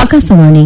ఆకాశవాణి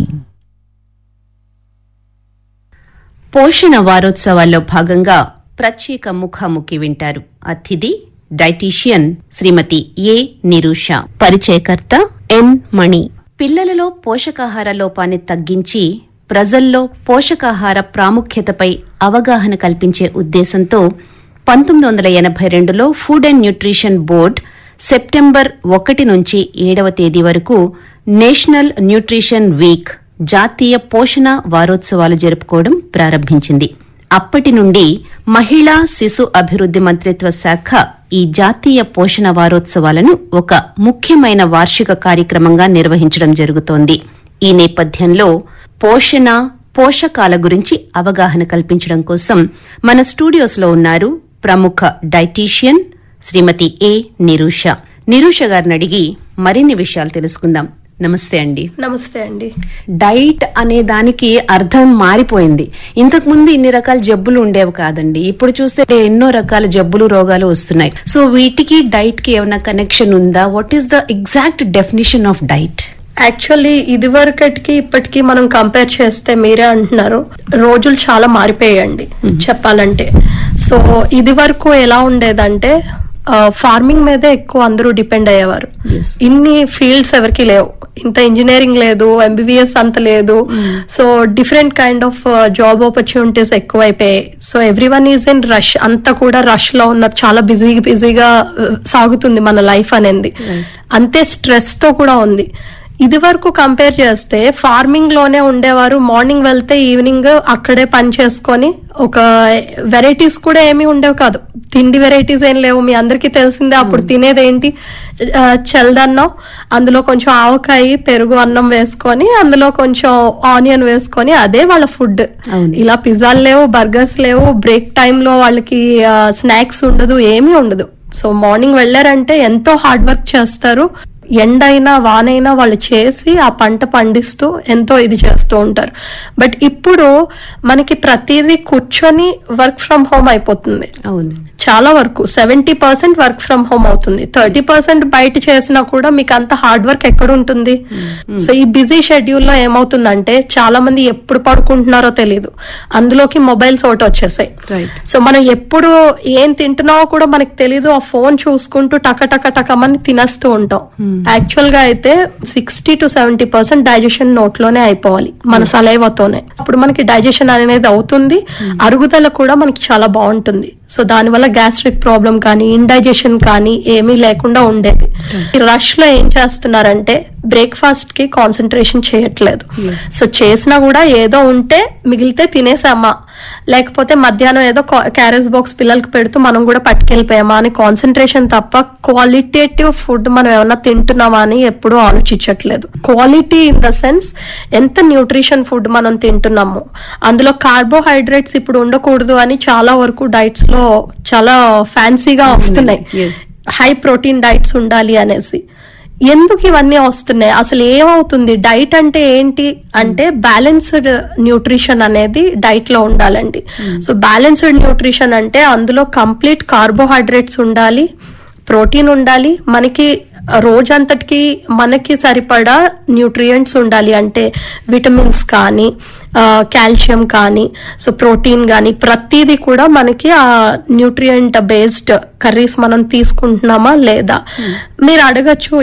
పోషణ వారోత్సవాల్లో భాగంగా ప్రత్యేక ముఖాముఖి వింటారు అతిథి డైటీషియన్ శ్రీమతి ఏ నిరూష పరిచయకర్త ఎన్ మణి పిల్లలలో పోషకాహార లోపాన్ని తగ్గించి ప్రజల్లో పోషకాహార ప్రాముఖ్యతపై అవగాహన కల్పించే ఉద్దేశంతో పంతొమ్మిది వందల ఎనభై రెండులో food and nutrition board September ఒకటి నుంచి ఏడవ తేదీ వరకు నేషనల్ న్యూట్రిషన్ వీక్ జాతీయ పోషణ వారోత్సవాలు జరుపుకోవడం ప్రారంభించింది అప్పటి నుండి మహిళా శిశు అభివృద్ది మంత్రిత్వ శాఖ ఈ జాతీయ పోషణ వారోత్సవాలను ఒక ముఖ్యమైన వార్షిక కార్యక్రమంగా నిర్వహించడం జరుగుతోంది ఈ నేపథ్యంలో పోషణ పోషకాల గురించి అవగాహన కల్పించడం కోసం మన స్టూడియోస్లో ఉన్నారు ప్రముఖ డైటీషియన్ శ్రీమతి ఏ నిరూష నిరూష గారిని అడిగి మరిన్ని విషయాలు తెలుసుకుందాం నమస్తే అండి నమస్తే అండి డైట్ అనే దానికి అర్థం మారిపోయింది ఇంతకు ముందు ఇన్ని రకాల జబ్బులు ఉండేవి కాదండి ఇప్పుడు చూస్తే ఎన్నో రకాల జబ్బులు రోగాలు వస్తున్నాయి సో వీటికి డైట్ కి ఏమైనా కనెక్షన్ ఉందా what is the exact definition of diet actually ఇది వరకటికి ఇప్పటికి మనం కంపేర్ చేస్తే మీరే అంటున్నారు రోజులు చాలా మారిపోయాయండి చెప్పాలంటే సో ఇది వరకు ఎలా ఉండేదంటే ఫార్మింగ్ మీదే ఎక్కువ అందరూ డిపెండ్ అయ్యేవారు Yes. ఇన్ని ఫీల్డ్స్ ఎవరికి లేవు ఇంత ఇంజనీరింగ్ లేదు ఎంబీబీఎస్ అంత లేదు so different kind of job opportunities ఎక్కువైపోయాయి so every one is in rush అంతా కూడా రష్ లో ఉన్నారు చాలా బిజీ బిజీగా సాగుతుంది మన లైఫ్ అనేది అంతే స్ట్రెస్ తో కూడా ఉంది ఇది వరకు కంపేర్ చేస్తే ఫార్మింగ్ లోనే ఉండేవారు మార్నింగ్ వెళ్తే ఈవినింగ్ అక్కడే పని చేసుకొని ఒక వెరైటీస్ కూడా ఏమీ ఉండేవి కాదు తిండి వెరైటీస్ ఏం లేవు మీ అందరికీ తెలిసిందే అప్పుడు తినేది ఏంటి ఆ, చల్లదన్నం అందులో కొంచెం ఆవకాయ పెరుగు అన్నం వేసుకొని అందులో కొంచెం ఆనియన్ వేసుకొని అదే వాళ్ళ ఫుడ్ అవును. ఇలా పిజ్జాలు లేవు బర్గర్స్ లేవు బ్రేక్ టైంలో వాళ్ళకి స్నాక్స్ ఉండదు ఏమీ ఉండదు సో మార్నింగ్ వెళ్ళారంటే ఎంతో హార్డ్ వర్క్ చేస్తారు ఎండైనా వానైనా వాళ్ళు చేసి ఆ పంట పండిస్తూ ఎంతో ఇది చేస్తూ ఉంటారు బట్ ఇప్పుడు మనకి ప్రతిదీ కూర్చొని వర్క్ ఫ్రమ్ హోమ్ అయిపోతుంది అవును చాలా వరకు seventy percent work from home అవుతుంది థర్టీ పర్సెంట్ బయట చేసినా కూడా మీకు అంత హార్డ్ వర్క్ ఎక్కడ ఉంటుంది సో ఈ బిజీ షెడ్యూల్ లో ఏమవుతుందంటే చాలా మంది ఎప్పుడు పడుకుంటున్నారో తెలియదు అందులోకి మొబైల్స్ ఒకటి వచ్చేసాయి రైట్ సో మనం ఎప్పుడు ఏం తింటున్నామో కూడా మనకి తెలీదు ఆ ఫోన్ చూసుకుంటూ టక టక టకమని తినేస్తూ ఉంటాం యాక్చువల్ గా అయితే sixty to seventy percent digestion నోట్లోనే అయిపోవాలి మన సలైవతోనే అప్పుడు మనకి డైజెషన్ అనేది అవుతుంది అరుగుదల కూడా మనకి చాలా బాగుంటుంది సో దానివల్ల గ్యాస్ట్రిక్ ప్రాబ్లం కానీ ఇండైజెషన్ కానీ ఏమీ లేకుండా ఉండేది రష్ లో ఏం చేస్తున్నారంటే బ్రేక్ఫాస్ట్ కి కాన్సన్ట్రేషన్ చేయట్లేదు సో చేసినా కూడా ఏదో ఉంటే మిగిలితే తినేసామా లేకపోతే మధ్యాహ్నం ఏదో క్యారేజ్ బాక్స్ పిల్లలకి పెడుతూ మనం కూడా పట్టుకెళ్ళిపోయామా అని కాన్సన్ట్రేషన్ తప్ప క్వాలిటేటివ్ ఫుడ్ మనం ఏమన్నా తింటున్నామా అని ఎప్పుడూ ఆలోచించట్లేదు క్వాలిటీ ఇన్ ద సెన్స్ ఎంత న్యూట్రిషన్ ఫుడ్ మనం తింటున్నాము అందులో కార్బోహైడ్రేట్స్ ఇప్పుడు ఉండకూడదు అని చాలా వరకు డైట్స్ లో చాలా ఫ్యాన్సీగా వస్తున్నాయి yes. హై ప్రోటీన్ డైట్స్ ఉండాలి అనేసి ఎందుకు ఇవన్నీ వస్తున్నాయి అసలు ఏమవుతుంది డైట్ అంటే ఏంటి అంటే బ్యాలెన్స్డ్ న్యూట్రిషన్ అనేది డైట్ లో ఉండాలండి సో బ్యాలెన్స్డ్ న్యూట్రిషన్ అంటే అందులో కంప్లీట్ కార్బోహైడ్రేట్స్ ఉండాలి ప్రోటీన్ ఉండాలి మనకి రోజంతటికి మనకి సరిపడా న్యూట్రియంట్స్ ఉండాలి అంటే విటమిన్స్ కానీ కాల్షియం కానీ సో ప్రోటీన్ కానీ ప్రతిదీ కూడా మనకి ఆ న్యూట్రియంట్ బేస్డ్ కర్రీస్ మనం తీసుకుంటున్నామా లేదా మీరు అడగచ్చు